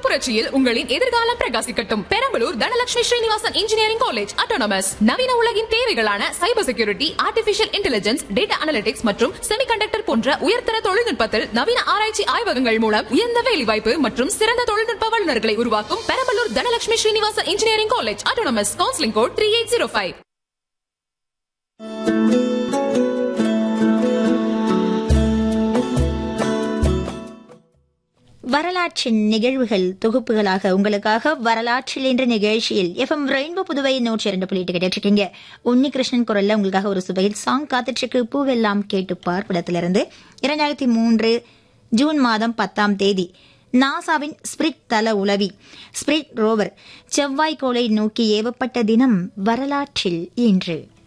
புரட்சியில் உங்களின் எதிர்காலம் பிரகாசிக்கட்டும் Perambalur Dhanalakshmi Srinivasan engineering college autonomous நவீன உலகின் தேவைகளான cyber security artificial intelligence data analytics மற்றும் செமிகண்டக்டர் போன்ற உயர்தர தொழில்நுட்பத்தில் நவீன ஆராய்ச்சி ஆய்வகங்கள் மூலம் உயர்ந்த வேலைவாய்ப்பு மற்றும் சிறந்த தொழில்நுட்ப வல்லுநர்களை உருவாக்கும் Perambalur Dhanalakshmi Srinivasan engineering college autonomous counselling code three eight zero five வரலாற்றின் நிகழ்வுகள் தொகுப்புகளாக உங்களுக்காக வரலாற்றில் என்ற நிகழ்ச்சியில் எஃப்எம் ரெயின்போ புதுவை நூற்றி இரண்டு புள்ளி கேட்டு இருக்கீங்க உன்னி கிருஷ்ணன் குரல்ல உங்களுக்காக ஒரு சுவையில் சாங் காத்துட்டு இருக்கு பூவெல்லாம் கேட்டுப்பார் படத்திலிருந்து இரண்டாயிரத்தி மூன்று ஜூன் மாதம் பத்தாம் தேதி நாசாவின் ஸ்பிரிட் தல உளவி ஸ்பிரிட் ரோவர் செவ்வாய்க்கோளை நோக்கி ஏவப்பட்ட தினம் வரலாற்றில் இன்று